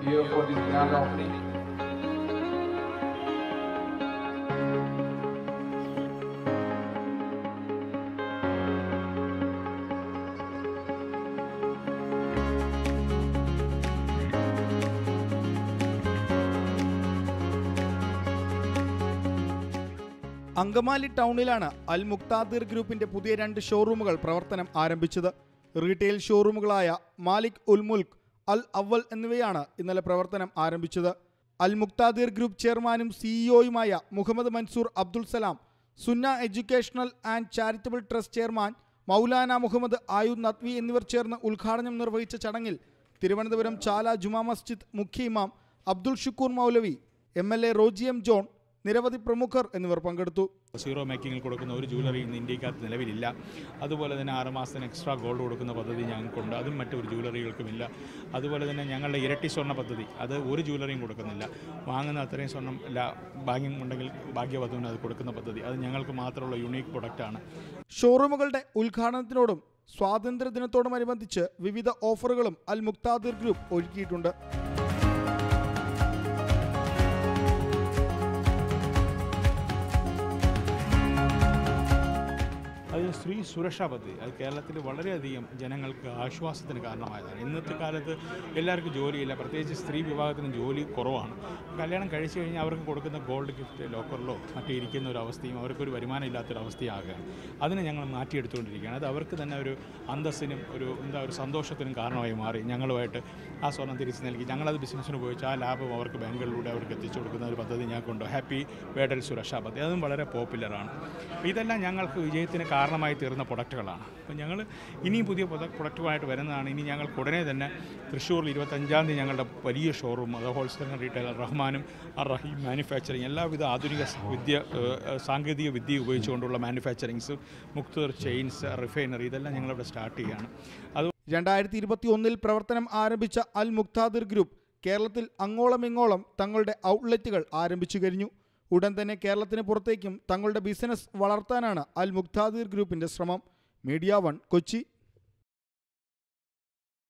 here for this grand opening. Angamaly ടൗണിലാണ് അൽ മുക്താദിർ ഗ്രൂപ്പിന്റെ പുതിയ രണ്ട് ഷോറൂമുകൾ പ്രവർത്തനം ആരംഭിച്ചത് റീറ്റെയിൽ ഷോറൂമുകളായ മാലിക് ഉൽ മുൽക്ക് അൽ അവൽ എന്നിവയാണ് ഇന്നലെ പ്രവർത്തനം ആരംഭിച്ചത് അൽ മുക്താദിർ ഗ്രൂപ്പ് ചെയർമാനും സിഇഒയുമായ Muhammad Mansoor Abdul Salam Sunna educational and charitable trust chairman Maulana Muhammad ആയുദ് നദ്വി എന്നിവർ ചേർന്ന് ഉദ്ഘാടനം നിർവഹിച്ച ചടങ്ങിൽ തിരുവനന്തപുരം ചാല ജുമാ മസ്ജിദ് മുഖ്യ ഇമാം അബ്ദുൾ ഷുക്കൂർ മൗലവി M L A Roji M John നിരവധി പ്രമുഖർ എന്നിവർ പങ്കെടുത്തു സീറോ മേക്കിങ്ങിൽ കൊടുക്കുന്ന ഒരു ജ്വല്ലറി ഇന്ന് ഇന്ത്യക്കകത്ത് നിലവിലില്ല അതുപോലെ തന്നെ ആറ് മാസത്തിന് എക്സ്ട്രാ ഗോൾഡ് കൊടുക്കുന്ന പദ്ധതി ഞങ്ങൾക്കുണ്ട് അതും മറ്റൊരു ജ്വല്ലറികൾക്കുമില്ല അതുപോലെ തന്നെ ഞങ്ങളുടെ ഇരട്ടി സ്വർണ്ണ പദ്ധതി അത് ഒരു ജ്വല്ലറിയും കൊടുക്കുന്നില്ല വാങ്ങുന്ന അത്രയും സ്വർണ്ണം ലാ- ഭാഗ്യം ഉണ്ടെങ്കിൽ ഭാഗ്യവധുവിന് അത് കൊടുക്കുന്ന പദ്ധതി അത് ഞങ്ങൾക്ക് മാത്രമുള്ള യുണീക്ക് പ്രൊഡക്റ്റാണ് ഷോറൂമുകളുടെ ഉദ്ഘാടനത്തിനോടും സ്വാതന്ത്ര്യദിനത്തോടുമനുബന്ധിച്ച് വിവിധ ഓഫറുകളും അൽ മുക്താദിർ ഗ്രൂപ്പ് ഒരുക്കിയിട്ടുണ്ട് അത് സ്ത്രീ സുരക്ഷാ പദ്ധതി അത് കേരളത്തിൽ വളരെയധികം ജനങ്ങൾക്ക് ആശ്വാസത്തിന് കാരണമായതാണ് ഇന്നത്തെ കാലത്ത് എല്ലാവർക്കും ജോലിയില്ല പ്രത്യേകിച്ച് സ്ത്രീ വിഭാഗത്തിന് ജോലി കുറവാണ് കല്യാണം കഴിച്ചു കഴിഞ്ഞാൽ അവർക്ക് കൊടുക്കുന്ന ഗോൾഡ് ഗിഫ്റ്റ് ലോക്കറിലോ മറ്റോ ഇരിക്കുന്ന ഒരു അവസ്ഥയും അവർക്കൊരു വരുമാനം ഇല്ലാത്തൊരു അവസ്ഥയാകുകയാണ് അതിനെ ഞങ്ങൾ മാറ്റിയെടുത്തുകൊണ്ടിരിക്കുകയാണ് അത് അവർക്ക് തന്നെ ഒരു അന്തസ്സിനും ഒരു എന്താ ഒരു സന്തോഷത്തിനും കാരണമായി മാറി ഞങ്ങളുമായിട്ട് ആ സ്വർണ്ണം തിരിച്ചു നൽകി ഞങ്ങളത് ബിസിനസ്സിന് ഉപയോഗിച്ച് ആ ലാഭം അവർക്ക് ബാങ്കുകളിലൂടെ അവർക്ക് എത്തിച്ചു കൊടുക്കുന്ന ഒരു പദ്ധതി ഞങ്ങൾക്കുണ്ട് ഹാപ്പി വേഡൽ സുരക്ഷാ പദ്ധതി അതും വളരെ പോപ്പുലറാണ് അപ്പോൾ ഇതെല്ലാം ഞങ്ങൾക്ക് വിജയത്തിന് കാരണമായി തീർന്ന പ്രൊഡക്റ്റുകളാണ് അപ്പോൾ ഞങ്ങൾ ഇനിയും പുതിയ പ്രൊഡക്റ്റുമായിട്ട് വരുന്നതാണ് ഇനി ഞങ്ങൾക്ക് ഉടനെ തന്നെ തൃശ്ശൂരിൽ ഇരുപത്തഞ്ചാം തീയതി ഞങ്ങളുടെ വലിയ ഷോറൂം അത് ഹോൾസെയിൽ റീറ്റെയിലർ റഹ്മാനും അർ റഹീം മാനുഫാക്ചറിങ് എല്ലാവിധ ആധുനിക സ- വിദ്യ ഏഹ്, സാങ്കേതിക വിദ്യ ഉപയോഗിച്ചുകൊണ്ടുള്ള മാനുഫാക്ചറിങ്സ് മുക്തർ ചെയിൻസ് റിഫൈനറി ഇതെല്ലാം ഞങ്ങളിവിടെ സ്റ്റാർട്ട് ചെയ്യുകയാണ് അത് രണ്ടായിരത്തി ഇരുപത്തി ഒന്നിൽ പ്രവർത്തനം ആരംഭിച്ച അൽ മുക്താദിർ ഗ്രൂപ്പ് കേരളത്തിൽ അങ്ങോളം ഇങ്ങോളം തങ്ങളുടെ ഔട്ട്ലെറ്റുകൾ ആരംഭിച്ചു കഴിഞ്ഞു ഉടൻ തന്നെ കേരളത്തിന് പുറത്തേക്കും തങ്ങളുടെ ബിസിനസ് വളർത്താനാണ് അൽ മുക്താദിർ ഗ്രൂപ്പിന്റെ ശ്രമം മീഡിയ വൺ കൊച്ചി